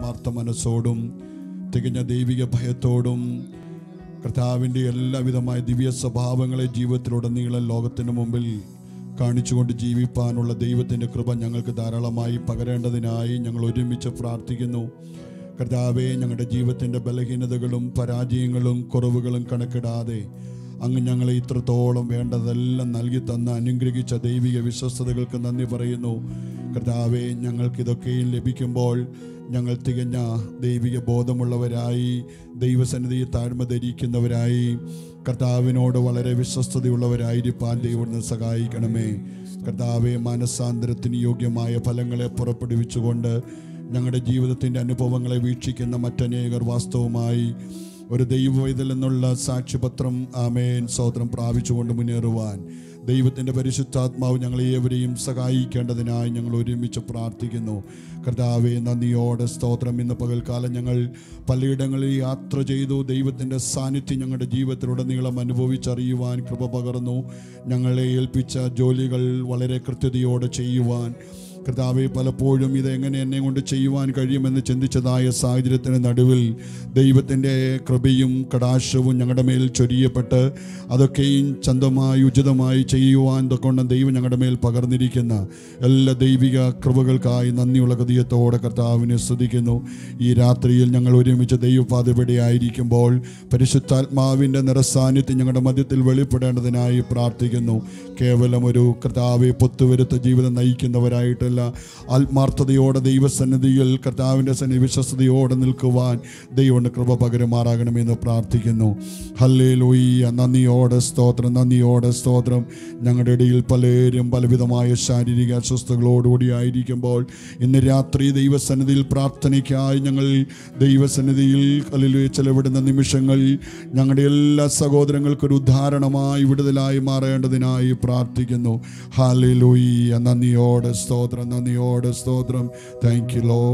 യഥാർത്ഥ മനസ്സോടും തികഞ്ഞ ദൈവിക ഭയത്തോടും കർത്താവിൻ്റെ എല്ലാവിധമായ ദിവ്യ സ്വഭാവങ്ങളെ ജീവിതത്തിലുടനീളം ലോകത്തിന് മുമ്പിൽ കാണിച്ചുകൊണ്ട് ജീവിപ്പാനുള്ള ദൈവത്തിൻ്റെ കൃപ ഞങ്ങൾക്ക് ധാരാളമായി പകരേണ്ടതിനായി ഞങ്ങൾ ഒരുമിച്ച് പ്രാർത്ഥിക്കുന്നു കർത്താവെ ഞങ്ങളുടെ ജീവിതത്തിൻ്റെ ബലഹീനതകളും പരാജയങ്ങളും കുറവുകളും കണക്കിടാതെ അങ്ങ് ഞങ്ങളെ ഇത്രത്തോളം വേണ്ടതെല്ലാം നൽകി തന്ന അനുഗ്രഹിച്ച ദൈവിക വിശ്വസ്തതകൾക്ക് നന്ദി പറയുന്നു കർത്താവെ ഞങ്ങൾക്കിതൊക്കെയും ലഭിക്കുമ്പോൾ ഞങ്ങൾ തികഞ്ഞ ദൈവിക ബോധമുള്ളവരായി ദൈവസന്നിധിയെ താഴ്മ ധരിക്കുന്നവരായി കർത്താവിനോട് വളരെ വിശ്വസ്തതയുള്ളവരായിരിക്കാൻ ദൈവത്തിന് സഹായിക്കണമേ കർത്താവെ മനസ്സാന്തരത്തിന് യോഗ്യമായ ഫലങ്ങളെ പുറപ്പെടുവിച്ചുകൊണ്ട് ഞങ്ങളുടെ ജീവിതത്തിൻ്റെ അനുഭവങ്ങളെ വീക്ഷിക്കുന്ന മറ്റനേകർ വാസ്തവമായി ഒരു ദൈവവൈതൽ എന്നുള്ള സാക്ഷ്യപത്രം ആമേൻ സ്വോത്രം പ്രാപിച്ചുകൊണ്ട് മുന്നേറുവാൻ ദൈവത്തിൻ്റെ പരിശുദ്ധാത്മാവ് ഞങ്ങളെ ഏവരെയും സഹായിക്കേണ്ടതിനായി ഞങ്ങൾ ഒരുമിച്ച് പ്രാർത്ഥിക്കുന്നു കർത്താവെ നന്ദിയോടെ സ്തോത്രം ഇന്ന് പകൽക്കാലം ഞങ്ങൾ പലയിടങ്ങളിൽ യാത്ര ചെയ്തു ദൈവത്തിൻ്റെ സാന്നിധ്യം ഞങ്ങളുടെ ജീവിതത്തിലുടനീളം അനുഭവിച്ചറിയുവാൻ കൃപ പകർന്നു ഞങ്ങളെ ഏൽപ്പിച്ച ജോലികൾ വളരെ കൃത്യതയോടെ ചെയ്യുവാൻ കർത്താവെ പലപ്പോഴും ഇത് എങ്ങനെ എന്നെ കൊണ്ട് ചെയ്യുവാൻ കഴിയുമെന്ന് ചിന്തിച്ചതായ സാഹചര്യത്തിന് നടുവിൽ ദൈവത്തിൻ്റെ കൃപയും കടാശവും ഞങ്ങളുടെ മേൽ ചൊരിയപ്പെട്ട് അതൊക്കെയും ചന്തമായി ഉചിതമായി ചെയ്യുവാൻ കൊണ്ട് ദൈവം ഞങ്ങളുടെ മേൽ പകർന്നിരിക്കുന്ന എല്ലാ ദൈവിക കൃപകൾക്കായി നന്ദിയുള്ള ഹൃദയത്തോടെ കർത്താവിനെ സ്തുതിക്കുന്നു ഈ രാത്രിയിൽ ഞങ്ങൾ ഒരുമിച്ച് ദൈവപാതവിടെ ആയിരിക്കുമ്പോൾ പരിശുദ്ധാത്മാവിൻ്റെ നിറസാന്നിധ്യം ഞങ്ങളുടെ മധ്യത്തിൽ വെളിപ്പെടേണ്ടതിനായി പ്രാർത്ഥിക്കുന്നു കേവലം ഒരു കർത്താവെ പൊത്തുവരുത്ത ജീവിതം നയിക്കുന്നവരായിട്ടല്ല ആത്മാർത്ഥതയോടെ ദൈവസന്നിധിയിൽ കർത്താവിൻ്റെ സന്നിധി വിശ്വസ്തയോടെ നിൽക്കുവാൻ ദൈവൻ്റെ കൃപ പകരമാറാകണമെന്ന് പ്രാർത്ഥിക്കുന്നു ഹല്ലേ ലൂയ്യ നന്ദിയോടെ സ്തോത്രം നന്ദിയോടെ സ്തോത്രം ഞങ്ങളുടെ ഇടയിൽ പലരും പലവിധമായ ശാരീരിക അസ്വസ്ഥതകളോടുകൂടി ആയിരിക്കുമ്പോൾ ഇന്ന് രാത്രി ദൈവസന്നിധിയിൽ പ്രാർത്ഥനയ്ക്കായി ഞങ്ങൾ ദൈവസന്നിധിയിൽ കല്ലിൽ ചെലവിടുന്ന നിമിഷങ്ങൾ ഞങ്ങളുടെ എല്ലാ സഹോദരങ്ങൾക്കൊരു ഉദാഹരണമായി വിടുതലായി മാറേണ്ടതിനായി പ്രാർത്ഥിക്കുന്നു ഹാലി ലൂയ്യ നന്ദിയോടെ സ്തോത്രം നന്ദിയോടെ സ്തോത്രം താങ്ക് യു ലോ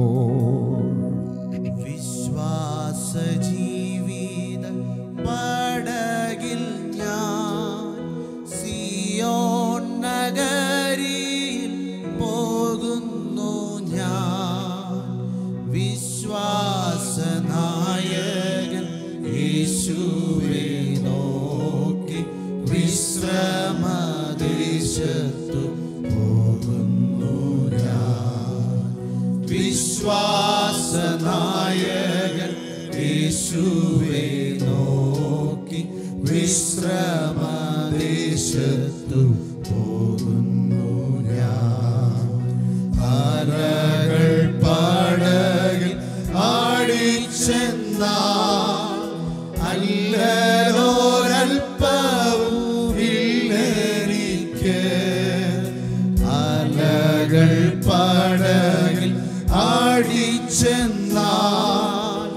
വിശ്വാസ ജീവിത പടകിൽ ഞാൻ സിയോൻ നഗരിയിൽ പോകുന്നു ഞാൻ വിശ്വാസ നായകൻ യേശുവെ നോക്കി വിശ്രമദേശത്തു പോകുന്നു ഞാൻ വിശ്വാസനായകൻ യേശുവെ നോക്കി വിശ്രമദേശത്തു പോകുന്നു ഞാൻ അരകൾ പടകിൽ ആടിച്ചെന്ന അല്ലൊരൽപ്പവും ഇല്ലെനിക്ക് അലകൾ പടകിൽ ആടിച്ചെന്നാൽ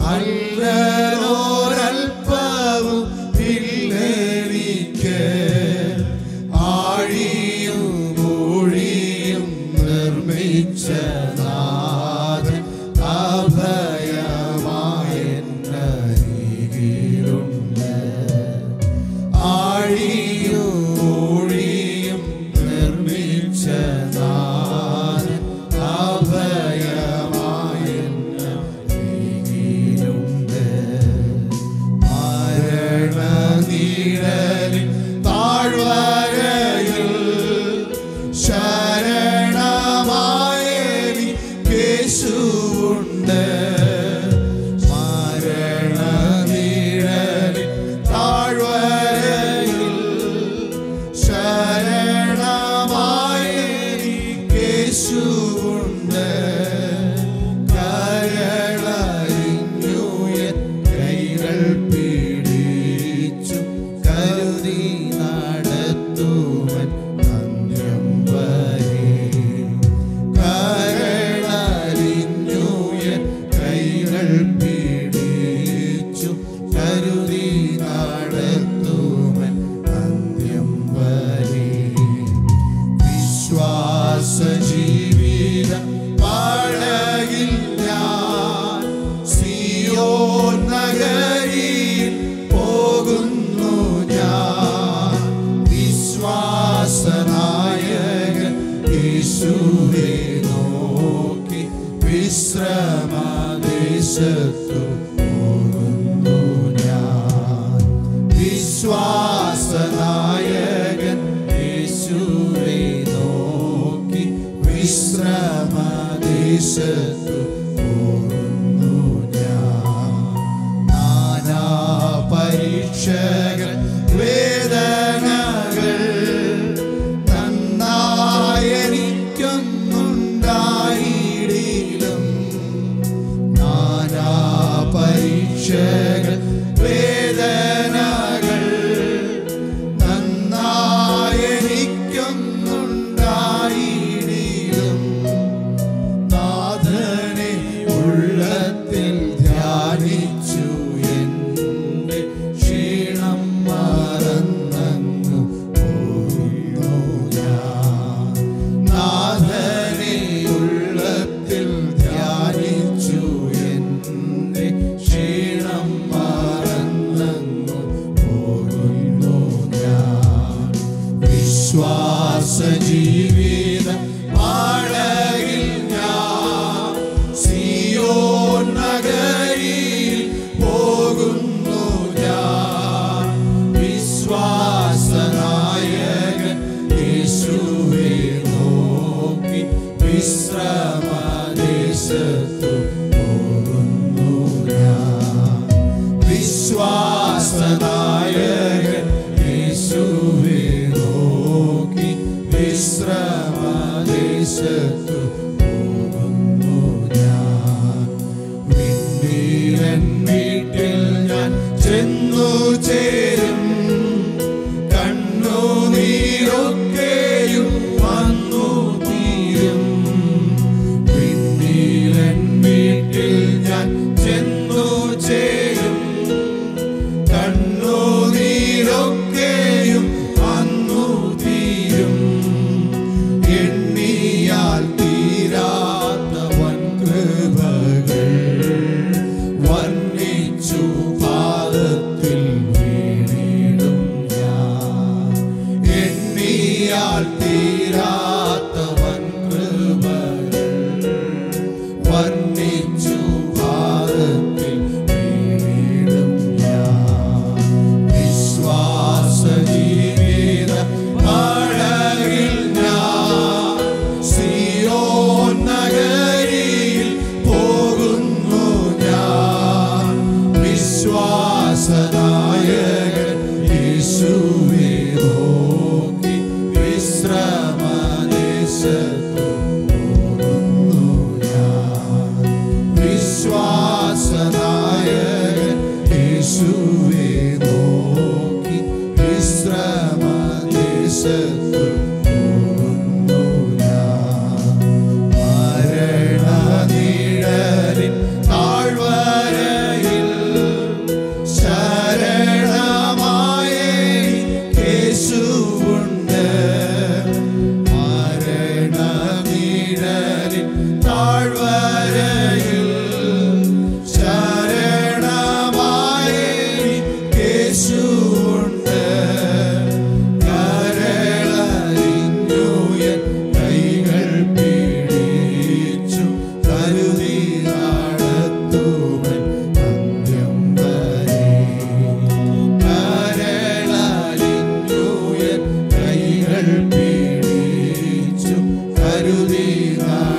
അല്ലൊരൽപ്പവും ഇല്ലെനിക്ക് ആഴിയും മൊഴിയും നിർമ്മിച്ച നാഥൻ അഭയമായെന്നരികിലുണ്ട് ആഴിയും മൊഴിയും നിർമ്മിച്ച നാഥൻ അഭയമായെന്നരികിലുണ്ട് മരണനീഴലിൻ താഴ്വരയിൽ ശരണമായി കേശുണ്ട് മരണനീഴലിൻ താഴ്വരയിൽ ശരണമായി കേശുണ്ട് കരളറിഞ്ഞുയൻ കൈകൾ പിടിച്ചു കരുതി നടത്തുവൻ അന്ത്യം വരെ കരളറിഞ്ഞുയൻ കൈകൾ പിടിച്ചു കരുതി നടത്തുവൻ അന്ത്യം വരെ വിശ്വാസ ജീവിത പടകിൽ ഞാൻ സിയോൻ നഗരിയിൽ പോകുന്നു ഞാൻ വിശ്വാസനായകൻ യേശുവെ നോക്കി വിശ്രമദേശത്തു ദേശത്തു പോകുന്നു ഞാൻ വിശ്വാസനായകൻ യേശുവെ നോക്കി വിശ്രമദേശത്തു പോകുന്നു ഞാൻ നാനാ പരീക്ഷകൾ വേദനകൾ നന്നായെനിക്കൊന്നുണ്ടായിടിലും നാനാ പരീക്ഷകൾ വേദനകൾ നന്നായെനിക്കൊന്നുണ്ടായിടിലും നാഥനെ ഉള്ളത്തിൽ ധ്യാനിച്ചു എൻ്റെ ക്ഷീണം മറന്നങ്ങു പോയിരുന്നു ഞാൻ നാഥനെ ഉള്ളത്തിൽ ധ്യാനിച്ചു എൻ്റെ ക്ഷീണം മറന്നങ്ങു പോകുന്നു ഞാൻ വിശ്വാസ ജീവിത പാടകിൽ ഞാൻ സിയോൻ നഗരിയിൽ പോകുന്നു ഞാൻ വിശ്വാസനായകൻ യേശുവെ നോക്കി വിശ്രമദേശത്തു പോകുന്നു ഞാൻ വിശ്വാസനായകൻ യേശുവെ നോക്കി വിശ്രമദേശത്തു പോകുന്നു ഞാൻ വിണ്ണീരൻ വീട്ടിൽ ഞാൻ ചെന്നു ചേരും കണ്ണുനീരൊക്കെയും വന്നു തീരും വിണ്ണീരൻ വീട്ടിൽ ഞാൻ ചെന്നു ചേരും കണ്ണുനീരൊക്കെയും വന്നു തീരും എണ്ണിയാൽ തീരാത്ത വൻ കൃപകൾ വർണ്ണിച്ചു പാദത്തിൽ വീണിടും ഞാൻ എണ്ണിയാൽ തീരാത്ത വൻ കൃപകൾ വർണ്ണിച്ചു പാദത്തിൽ വീണിടും ഞാൻ വിശ്വാസ ജീവിത പടകിൽ ഞാൻ സിയോൻ നഗരിയിൽ പോകുന്നു ഞാൻ വിശ്വാസനായകൻ യേശുവെ നോക്കി വിശ്രമദേശത്തു പോകുന്നു ഞാൻ വിശ്വാസനായകൻ യേശുവെ നോക്കി വിശ്രമദേശത്തു പോകുന്നു ഞാൻ മരണനിഴലിൻ താഴ്വരയിൽ ശരണമായ യേശുവുണ്ട് മരണനിഴലിൻ താഴ്വരയിൽ ശരണമായ യേശുവുണ്ട് കരളറിഞ്ഞുയൻ കൈകൾ പിടിച്ചു കരുതി നടത്തുവൻ അന്ത്യം വരെ കരളറിഞ്ഞുയൻ കൈകൾ പിടിച്ചു കരുതി നടത്തുവൻ